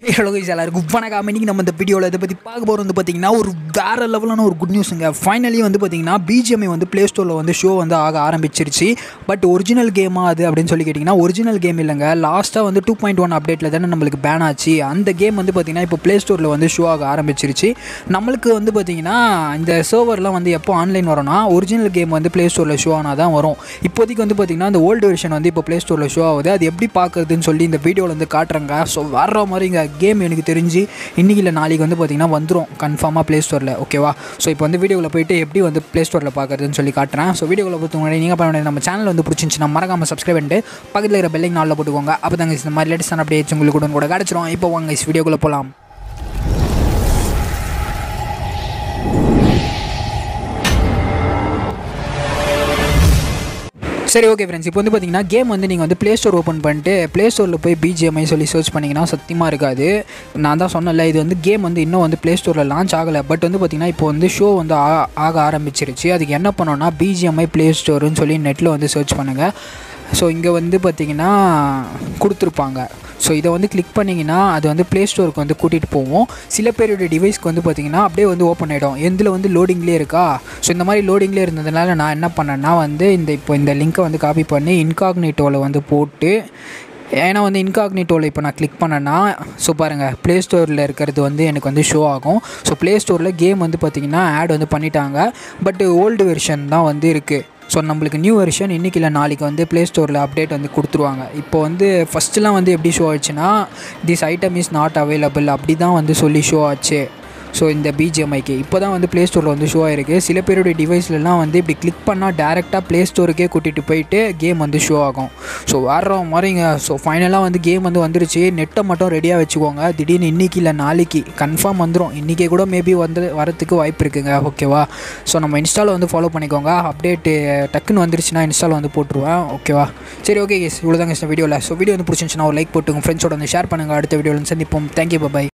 hello guys எல்லாருக்கும் வணக்கம் இன்னைக்கு நம்ம இந்த வீடியோவில் இதை பற்றி பார்க்க போகிறது வந்து பார்த்தீங்கன்னா ஒரு வேறு லெவலான ஒரு குட் நியூஸுங்க ஃபைனலி வந்து பார்த்தீங்கன்னா பிஜிஎம்ஐ வந்து ப்ளே ஸ்டோரில் வந்து ஷோ வந்து ஆக ஆரம்பிச்சிருச்சு பட் ஒரிஜினல் கேமா அது அப்படின்னு சொல்லி கேட்டிங்கன்னா ஒரிஜினல் கேம் இல்லைங்க லாஸ்ட்டாக வந்து டூ பாயிண்ட் ஒன் அப்டேட்டில் தானே நம்மளுக்கு பேன் ஆச்சு அந்த கேம் வந்து பார்த்தீங்கன்னா இப்போ ப்ளே ஸ்டோரில் வந்து ஷோ ஆக ஆரம்பிச்சிருச்சு நம்மளுக்கு வந்து பார்த்தீங்கன்னா இந்த சர்வர்லாம் வந்து எப்போ ஆன்லைன் வரும்னா ஒரிஜினல் கேம் வந்து ப்ளே ஸ்டோரில் ஷோ ஆனால் தான் வரும் இப்போதைக்கு வந்து பார்த்தீங்கன்னா இந்த ஓல்டு வெர்ஷன் வந்து இப்போ ப்ளே ஸ்டோரில் ஷோ ஆகுது அது எப்படி பார்க்குறதுன்னு சொல்லி இந்த வீடியோவில் வந்து காட்டுறேங்க ஸோ வர்ற மாதிரி இங்கே கேம் எனக்கு தெரிஞ்சு இன்றைக்கி இல்லை நாளைக்கு வந்து பார்த்தீங்கன்னா வந்துடும் கன்ஃபார்மாக ப்ளே ஸ்டோரில் ஓகேவா ஸோ இப்போ வந்து வீடியோவில் போயிட்டு எப்படி வந்து ப்ளே ஸ்டோரில் பார்க்குறதுன்னு சொல்லி காட்டுறேன் ஸோ வீடியோவில் பொறுத்த முன்னாடி நீங்கள் பண்ண வேண்டியது நம்ம சேனல் வந்து பிடிச்சிருந்துச்சுன்னா மறக்காமல் சப்ஸ்கிரைப் பண்ணிட்டு பக்கத்தில் இருக்கிற பெல்லிங் நாளில் போட்டுக்கோங்க அப்போ தாங்க இந்த மாதிரி லேட்டஸ்டான அப்டேட்ஸ் உங்களுக்கு கூட கூட கிடச்சிரும் இப்போ வாங்க இஸ் வீடியோக்குள்ளே போகலாம் சரி ஓகே ஃப்ரெண்ட்ஸ் இப்போ வந்து பார்த்தீங்கன்னா கேம் வந்து நீங்கள் வந்து ப்ளே ஸ்டோர் ஓப்பன் பண்ணிட்டு ப்ளே ஸ்டோரில் போய் பிஜிஎம்ஐ சொல்லி சர்ச் பண்ணிங்கன்னா சத்தியமாக இருக்காது நான் தான் சொன்னல இது வந்து கேம் வந்து இன்னும் வந்து ப்ளே ஸ்டோரில் லான்ச் ஆகலை பட் வந்து பார்த்தீங்கன்னா இப்போ வந்து ஷோ வந்து ஆ- ஆக ஆரம்பிச்சிருச்சு அதுக்கு என்ன பண்ணோன்னா பிஜிஎம்ஐ ப்ளே ஸ்டோருன்னு சொல்லி நெட்டில் வந்து சர்ச் பண்ணுங்கள் ஸோ இங்கே வந்து பார்த்தீங்கன்னா கொடுத்துருப்பாங்க ஸோ இதை வந்து கிளிக் பண்ணிங்கன்னா அது வந்து ப்ளே ஸ்டோருக்கு வந்து கூட்டிகிட்டு போவோம் சில பேருடைய டிவைஸ்க்கு வந்து பார்த்தீங்கன்னா அப்படியே வந்து ஓப்பன் ஆகிடும் எந்தில் வந்து லோடிங்லேயே இருக்கா ஸோ இந்த மாதிரி லோடிங்லேயே இருந்ததுனால நான் என்ன பண்ணேன்னா வந்து இந்த இப்போ இந்த லிங்க்கை வந்து காப்பி பண்ணி இன்காக்னிட்டோவில் வந்து போட்டு ஏன்னா வந்து இன்காக்னிட்டோவில் இப்போ நான் கிளிக் பண்ணேன்னா ஸோ பாருங்கள் ப்ளே ஸ்டோரில் இருக்கிறது வந்து எனக்கு வந்து ஷோ ஆகும் ஸோ ப்ளே ஸ்டோரில் கேம் வந்து பார்த்திங்கன்னா ஆட் வந்து பண்ணிட்டாங்க பட் ஓல்டு வெர்ஷன் தான் வந்து இருக்குது ஸோ நம்மளுக்கு நியூ வெர்ஷன் இன்றைக்கி இல்லை நாளைக்கு வந்து ப்ளே ஸ்டோரில் அப்டேட் வந்து கொடுத்துருவாங்க இப்போ வந்து ஃபஸ்ட்டுலாம் வந்து எப்படி ஷோ ஆச்சுன்னா this item is not available அப்படி தான் வந்து சொல்லி ஷோ ஆச்சு ஸோ இந்த பிஜிஎம்ஐக்கு இப்போ தான் வந்து ப்ளே ஸ்டோரில் வந்து ஷோ ஆயிருக்கு சில பேருடைய டிவைஸ்லலாம் வந்து இப்படி கிளிக் பண்ணால் டேரெக்டாக ப்ளே ஸ்டோருக்கே கூட்டிகிட்டு போயிட்டு கேம் வந்து ஷோ ஆகும் ஸோ வர்ற மாதிரிங்க ஸோ ஃபைனலாக வந்து கேம் வந்து வந்துருச்சு நெட்டை மட்டும் ரெடியாக வச்சுக்கோங்க திடீர்னு இன்றைக்கி இல்லை நாளைக்கு கன்ஃபார்ம் வந்துடும் இன்றைக்கே கூட மேபி வந்து வரத்துக்கு வாய்ப்பு இருக்குங்க ஓகேவா ஸோ நம்ம இன்ஸ்டாவில் வந்து ஃபாலோ பண்ணிக்கோங்க அப்டேட்டு டக்குன்னு வந்துருச்சுன்னா இன்ஸ்டாவில் வந்து போட்டுருவேன் ஓகேவா சரி ஓகே கேஸ் இவ்வளோ தாங்க இந்த வீடியோவில் ஸோ வீடியோ வந்து பிடிச்சிருந்துச்சுன்னா ஒரு லைக் போட்டு உங்கள் ஃப்ரெண்ட்ஸோட வந்து ஷேர் பண்ணுங்கள் அடுத்த வீடியோவில் சந்திப்போம் தேங்க்யூ பை